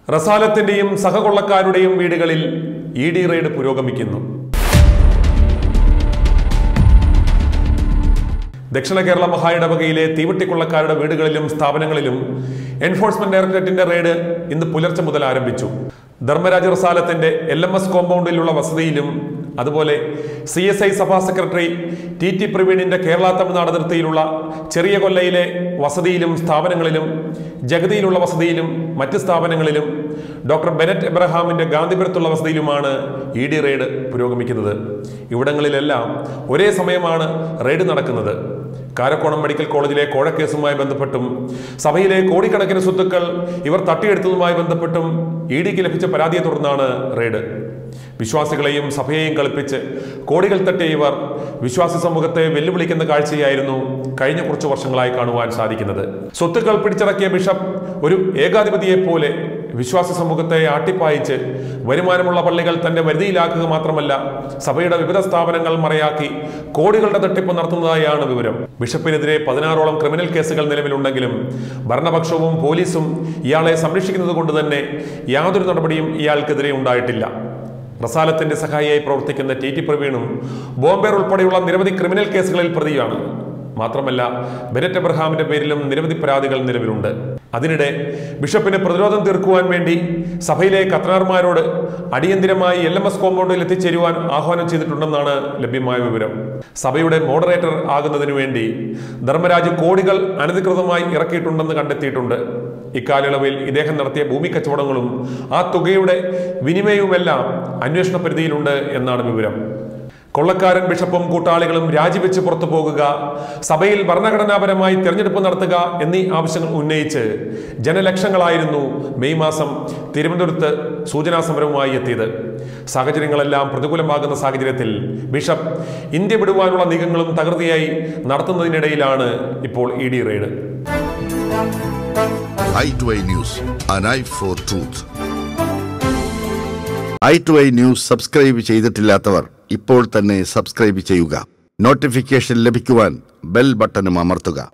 റസാലത്തിന്റെയും സഹകൊള്ളക്കാരുടെയും വീടുകളിൽ E D raid പുരോഗമിക്കുന്നു ദക്ഷിണ കേരള മഹായിടവകയിലെ തീവട്ടിക്കൊള്ളക്കാരുടെ വീടുകളിലും സ്ഥാപനങ്ങളിലും എൻഫോഴ്സ്മെന്റ് ഡയറക്ടറേറ്റിന്റെ റെയ്ഡ് ഇന്ന് പുലർച്ചെ മുതൽ ആരംഭിച്ചു ധർമ്മരാജ റസാലത്തിന്റെ എൽ എം എസ് കോമ്പൗണ്ടിലുള്ള വസതിയിലും അതുപോലെ സി എസ് ഐ സഭാ സെക്രട്ടറി ടി ടി പ്രവീണിന്റെ കേരള തമിഴ്നാട് അതിർത്തിയിലുള്ള ചെറിയ കൊല്ലയിലെ വസതിയിലും സ്ഥാപനങ്ങളിലും ജഗതിയിലുള്ള വസതിയിലും മറ്റ് സ്ഥാപനങ്ങളിലും ഡോക്ടർ ബെനറ്റ് എബ്രഹാമിന്റെ ഗാന്ധിപുരത്തുള്ള വസതിയിലുമാണ് ഇ ഡി റെയ്ഡ് പുരോഗമിക്കുന്നത് ഇവിടങ്ങളിലെല്ലാം ഒരേ സമയമാണ് റെയ്ഡ് നടക്കുന്നത് കാരക്കോണം മെഡിക്കൽ കോളേജിലെ കോഴക്കേസുമായി ബന്ധപ്പെട്ടും സഭയിലെ കോടിക്കണക്കിന് സ്വത്തുക്കൾ ഇവർ തട്ടിയെടുത്തതുമായി ബന്ധപ്പെട്ടും ഇ ഡിക്ക് ലഭിച്ച പരാതിയെ തുടർന്നാണ് റെയ്ഡ് വിശ്വാസികളെയും സഭയെയും കളിപ്പിച്ച് കോടികൾ തട്ടിയ ഇവർ വിശ്വാസി സമൂഹത്തെ വെല്ലുവിളിക്കുന്ന കാഴ്ചയായിരുന്നു കഴിഞ്ഞ കുറച്ചു വർഷങ്ങളായി കാണുവാൻ സാധിക്കുന്നത് സ്വത്തുക്കൾ പിടിച്ചടക്കിയ ബിഷപ്പ് ഒരു ഏകാധിപതിയെ പോലെ വിശ്വാസി സമൂഹത്തെ ആട്ടിപ്പായിച്ച് വരുമാനമുള്ള പള്ളികൾ തന്റെ വരുതിയിലാക്കുക മാത്രമല്ല സഭയുടെ വിവിധ സ്ഥാപനങ്ങൾ മറയാക്കി കോടികളുടെ തട്ടിപ്പ് നടത്തുന്നതായാണ് വിവരം ബിഷപ്പിനെതിരെ പതിനാറോളം ക്രിമിനൽ കേസുകൾ നിലവിലുണ്ടെങ്കിലും ഭരണപക്ഷവും പോലീസും ഇയാളെ സംരക്ഷിക്കുന്നത് കൊണ്ട് തന്നെ യാതൊരു നടപടിയും ഇയാൾക്കെതിരെ ഉണ്ടായിട്ടില്ല റസാലത്തിന്റെ സഹായിയായി പ്രവർത്തിക്കുന്ന ടി ടി പ്രവീണും ബോംബേർ ഉൾപ്പെടെയുള്ള നിരവധി ക്രിമിനൽ കേസുകളിൽ പ്രതിയാണ് മാത്രമല്ല ബെനറ്റ് എബ്രഹാമിന്റെ പേരിലും നിരവധി പരാതികൾ നിലവിലുണ്ട് അതിനിടെ ബിഷപ്പിന് പ്രതിരോധം തീർക്കുവാൻ വേണ്ടി സഭയിലെ കത്തനാർമാരോട് അടിയന്തിരമായി എൽ എം എസ് കോമ്പൗണ്ടിൽ എത്തിച്ചേരുവാൻ ആഹ്വാനം ചെയ്തിട്ടുണ്ടെന്നാണ് ലഭ്യമായ വിവരം സഭയുടെ മോഡറേറ്റർ ആകുന്നതിനു വേണ്ടി ധർമ്മരാജ് കോടികൾ അനധികൃതമായി ഇറക്കിയിട്ടുണ്ടെന്ന് കണ്ടെത്തിയിട്ടുണ്ട് ഇക്കാലയളവിൽ ഇദ്ദേഹം നടത്തിയ ഭൂമി കച്ചവടങ്ങളും ആ തുകയുടെ വിനിമയവുമെല്ലാം അന്വേഷണ പരിധിയിലുണ്ട് എന്നാണ് വിവരം കൊള്ളക്കാരൻ ബിഷപ്പും കൂട്ടാളികളും രാജിവെച്ച് പുറത്തു പോകുക സഭയിൽ ഭരണഘടനാപരമായി തിരഞ്ഞെടുപ്പ് നടത്തുക എന്നീ ആവശ്യങ്ങൾ ഉന്നയിച്ച് ജനലക്ഷങ്ങളായിരുന്നു മെയ് മാസം തിരുവനന്തപുരത്ത് സൂചനാ സമരവുമായി എത്തിയത് സാഹചര്യങ്ങളെല്ലാം പ്രതികൂലമാകുന്ന സാഹചര്യത്തിൽ ബിഷപ്പ് ഇന്ത്യ വിടുവാനുള്ള നീക്കങ്ങളും തകൃതിയായി നടത്തുന്നതിനിടയിലാണ് ഇപ്പോൾ E D raid I to I News an eye for truth I to I News subscribe ചെയ്തിട്ടില്ലാത്തവർ ഇപ്പോൾ തന്നെ സബ്സ്ക്രൈബ് ചെയ്യുക നോട്ടിഫിക്കേഷൻ ലഭിക്കുവാൻ ബെൽ ബട്ടണും അമർത്തുക